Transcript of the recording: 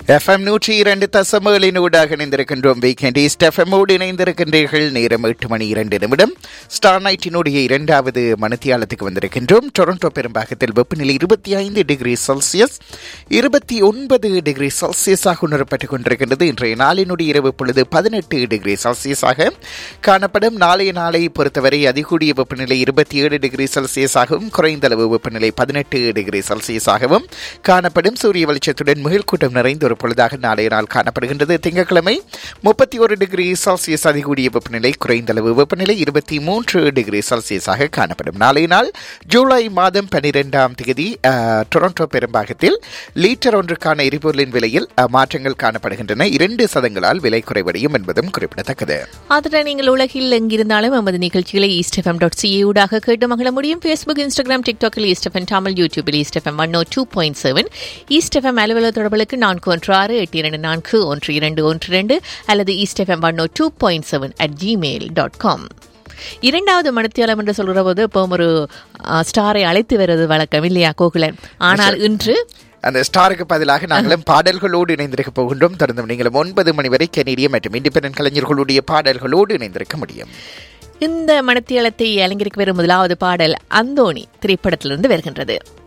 FM நூற்றி இரண்டு தசமகளின் ஊடாக இணைந்திருக்கின்றோம் வீக்கெண்ட் ஈஸ்ட் எஃப்எம்மோடு இணைந்திருக்கின்றீர்கள் நேரம் எட்டு மணி இரண்டு நிமிடம் ஸ்டார் நைட்டினுடைய இரண்டாவது மணித்தியாலத்துக்கு வந்திருக்கின்றோம் டொரண்டோ பெரும்பாகத்தில் வெப்பநிலை இருபத்தி ஐந்து டிகிரி செல்சியஸ் இருபத்தி ஒன்பது டிகிரி செல்சியஸாக உணரப்பட்டுக் கொண்டிருக்கின்றது இன்றைய நாளினுடைய இரவு பொழுது பதினெட்டு டிகிரி செல்சியஸாக காணப்படும் நாளைய நாளை பொறுத்தவரை அதிகூடிய வெப்பநிலை இருபத்தி ஏழு டிகிரி செல்சியஸாகவும் குறைந்த அளவு வெப்பநிலை பதினெட்டு டிகிரி செல்சியஸாகவும் காணப்படும் சூரிய வெளிச்சத்துடன் முகில்கூட்டம் நிறைந்த ஒரு பொழுதாக நாளைய நாள் காணப்படுகின்றது திங்கட்கிழமை முப்பத்தி ஒரு டிகிரி செல்சியஸ் அதிகூடிய வெப்பநிலை குறைந்த அளவு வெப்பநிலை இருபத்தி மூன்று டிகிரி செல்சியஸாக காணப்படும் நாளைய நாள் ஜூலை மாதம் பன்னிரெண்டாம் தேதி அஹ், டொரண்டோ பெரும்பாகத்தில் லீட்டர் ஒன்றுக்கான எரிபொருளின் விலையில் அஹ், மாற்றங்கள் காணப்படுகின்றன இரண்டு சதங்களால் விலை குறைவடையும் என்பதும் குறிப்பிடத்தக்கது அதுடன் நீங்கள் உலகில் எங்கிருந்தாலும் நமது நிகழ்ச்சிகளை ஈஸ்ட் எஃப்எம் டாட் சிஏ ஊடாக கேட்டு மகிழ முடியும் ஃபேஸ்புக் இன்ஸ்டாகிராம் டிக்டாக்கில் ஈஸ்ட் எஃப்எம் தமிழ் யூடியூபில் East FM one two point seven East FM அலுவலக தொடர்புகளுக்கு நான்கு ஒன்று ஆறு எட்டு இரண்டு நான்கு ஒன்று இரண்டு ஒன்று இரண்டு அல்லது East FM one two point seven at Gmail dot com இரண்டாவது மணித்தியாலம் என்று சொல்கிற போது இப்போ ஒரு அஹ், ஸ்டாரை அழைத்து வருவது வழக்கம் இல்லையா கோகுலன் ஆனால் இன்று அந்த ஸ்டாருக்கு பதிலாக நாங்களும் பாடல்களோடு இணைந்திருக்க போகின்றோம் தொடர்ந்து நீங்களும் ஒன்பது மணி வரை கனேடிய மற்றும் இண்டிபெண்டன்ட் கலைஞர்களுடைய பாடல்களோடு இணைந்திருக்க முடியும் இந்த மணித்தியாலத்தை அலங்கரிக்க வரும் முதலாவது பாடல் அந்தோணி திரைப்படத்திலிருந்து வருகின்றது